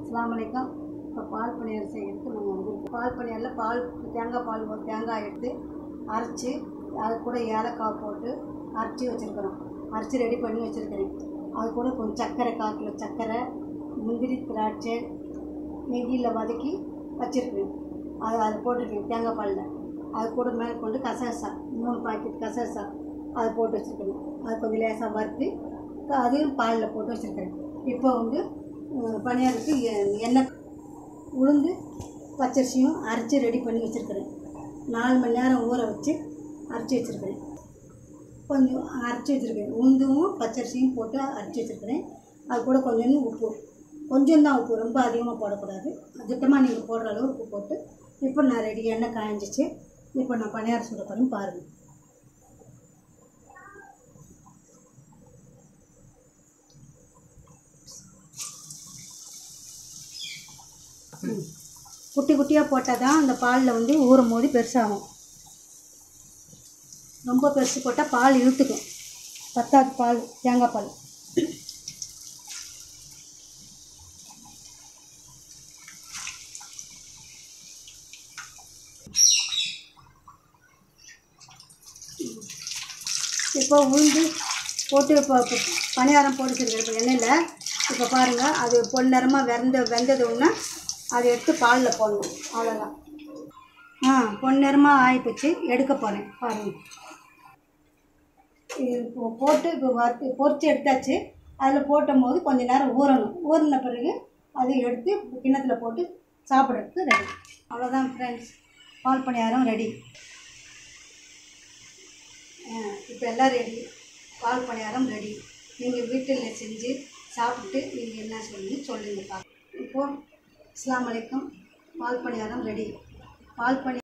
அஸ்ஸலாமு அலைக்கும் இப்போ பால் பணியாரம் செய்யறதுக்கு நம்ம வந்து பால் பணியாரில் பால் தேங்காய் பால் ஒரு தேங்காய் எடுத்து அரைச்சி அது கூட ஏலக்காய் போட்டு அரைச்சி வச்சுருக்குறோம் அரைச்சி ரெடி பண்ணி வச்சுருக்கிறேன் அது கூட கொஞ்சம் சர்க்கரை கால் கிலோ சர்க்கரை முந்திரி திராட்சை நெய்யில் வதக்கி வச்சுருக்கிறேன் அது அது போட்டிருக்கேன் தேங்காய் பாலில் அது கூட மேலே கொண்டு கசகசா மூணு பாக்கெட் கசகசா அது போட்டு வச்சுருக்கேன் அது கொஞ்சம் லேசாக வறுத்து அதையும் பாலில் போட்டு வச்சுருக்கிறேன் இப்போ வந்து அஹ், பணியாரத்துக்கு எ- எண்ணெய் உளுந்து பச்சரிசியும் அரைச்சி ரெடி பண்ணி வச்சுருக்கிறேன் நாலு மணி நேரம் ஊற வச்சு அரைச்சி வச்சுருக்கிறேன் கொஞ்சம் அரைச்சி வச்சுருக்கேன் உளுந்தும் பச்சரிசியும் போட்டு அரைச்சி வச்சுருக்கிறேன் அது கூட கொஞ்சம் உப்பு கொஞ்சம் தான் உப்பு ரொம்ப அதிகமாக போடக்கூடாது திட்டமாக நீங்கள் போடுற அளவு உப்பு போட்டு இப்போ நான் ரெடி எண்ணெய் காய்ஞ்சிச்சு இப்போ நான் பணியாரம் சுட போகிறேன் பாருங்கள் குட்டி குட்டியாக போட்டால் தான் அந்த பாலில் வந்து ஊறும் போது பெருசாகும் ரொம்ப பெருசு போட்டால் பால் இழுத்துக்கும் பத்தாது பால் தேங்காய் பால் இப்போ உளுந்து போட்டு இப்போ இப்போ பணியாரம் போட்டு வச்சிருக்கேன் இப்போ எண்ணெயில் இப்போ பாருங்கள் அது பொன்னிறமாக வெந்த வெந்ததுன்னா அதை எடுத்து பாலில் போடணும் அவ்வளோதான் ஆ பொன்னிறமாக ஆகிப்போச்சு எடுக்க போகிறேன் பாருங்கள் இது இப்போ போட்டு இப்போ வறுத்து பொரிச்சு எடுத்தாச்சு அதில் போட்டும் போது கொஞ்ச நேரம் ஊறணும் ஊறின பிறகு அதை எடுத்து கிண்ணத்தில் போட்டு சாப்பிட்றதுக்கு ரெடி அவ்வளோதான் ஃப்ரெண்ட்ஸ் பால் பணியாரம் ரெடி இப்போ எல்லாம் ரெடி பால் பணியாரம் ரெடி நீங்கள் வீட்டில் செஞ்சு சாப்பிட்டு நீங்கள் என்ன சொல்லி சொல்லுங்கப்பா இப்போது அஸ்ஸலாமு அலைக்கும் பால் பணியாரம் ரெடி பால் பணி